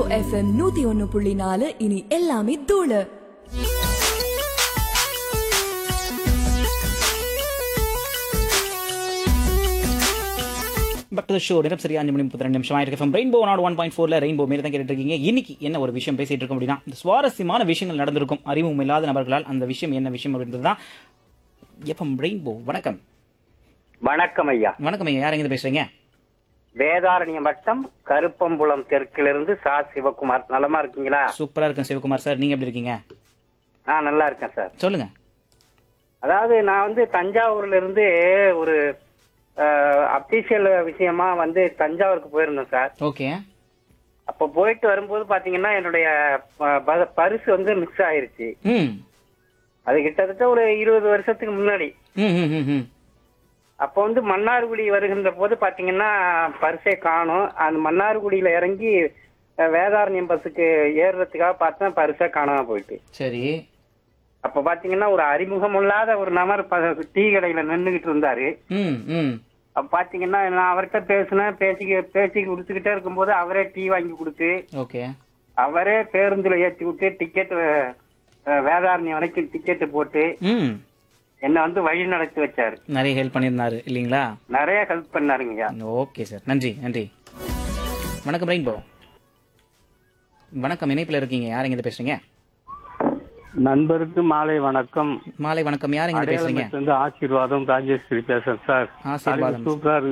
FM நூத்தி ஒன்னு புள்ளி நாலு இனி எல்லாமே தூளு பட் டு ஷோ நேரம் சரியா அஞ்சு மணி முப்பத்தி ரெண்டு நிமிஷம் ஆயிருக்கு ரெயின்போ நாட் ஒன் பாயிண்ட் ஃபோர்ல ரெயின்போ மாரி தான் கேட்டுட்டு இருக்கீங்க இன்னைக்கு என்ன ஒரு விஷயம் பேசிட்டு இருக்கோம் அப்படின்னா இந்த சுவாரஸ்யமான விஷயங்கள் நடந்திருக்கும் அறிவும் இல்லாத நபர்களால் அந்த விஷயம் என்ன விஷயம் அப்படின்றது தான் எஃப்எம் ரெயின்போ வணக்கம் வணக்கம் ஐயா வணக்கம் ஐயா யார் எங்க பேசுறீங்க வேதாரண்யம் வட்டம் கருப்பம்புலம் தெற்கிலிருந்து சா சிவகுமார் நலமா இருக்கீங்களா சூப்பரா இருக்கும் சிவகுமார் சார் நீங்க எப்படி இருக்கீங்க நான் நல்லா இருக்கேன் சார் சொல்லுங்க அதாவது நான் வந்து தஞ்சாவூர்ல இருந்து ஒரு அபிஷியல் விஷயமா வந்து தஞ்சாவூருக்கு போயிருந்தேன் சார் ஓகே அப்ப போயிட்டு வரும்போது பாத்தீங்கன்னா என்னுடைய ப- ப- பரிசு வந்து மிஸ் ஆயிருச்சு ம் அது கிட்டத்தட்ட ஒரு இருபது வருஷத்துக்கு முன்னாடி ம் ம் ம், ம் அப்போ வந்து மன்னார்குடி வருகின்ற போது பாத்தீங்கன்னா பரிசை காணும் அந்த மன்னார்குடியில இறங்கி அஹ், வேதாரண்யம் பஸ்ஸுக்கு ஏறுறதுக்காக பார்த்தா பரிசை காணாம போயிட்டு சரி அப்ப பாத்தீங்கன்னா ஒரு அறிமுகம் இல்லாத ஒரு நபர் ப- டீ கடையில நின்னுகிட்டு இருந்தாரு ம் ம் அப்ப பாத்தீங்கன்னா நான் அவர்கிட்ட பேசினேன் பேசி பேசி கொடுத்துக்கிட்டே இருக்கும்போது அவரே டீ வாங்கி கொடுத்து ஓகே அவரே பேருந்துல ஏற்றி விட்டு டிக்கெட் வேதாரண்யம் வரைக்கும் டிக்கெட் போட்டு ம் என்னை வந்து வழி நடத்தி வச்சாரு நிறைய ஹெல்ப் பண்ணியிருந்தாரு இல்லைங்களா நிறைய ஹெல்ப் பண்ணாருங்கய்யா ஓகே சார் நன்றி நன்றி வணக்கம் ரெயின்போ வணக்கம் இணைப்பில் இருக்கீங்க யார் எங்க பேசுறீங்க நண்பருக்கு மாலை வணக்கம் மாலை வணக்கம் யார் எங்க பேசுறீங்க அடையாளம் ஆசீர்வாதம் ராஜேஸ்வரி பேசுறேன் சார் ஆசீர்வாதம். சூப்பரா இருக்கு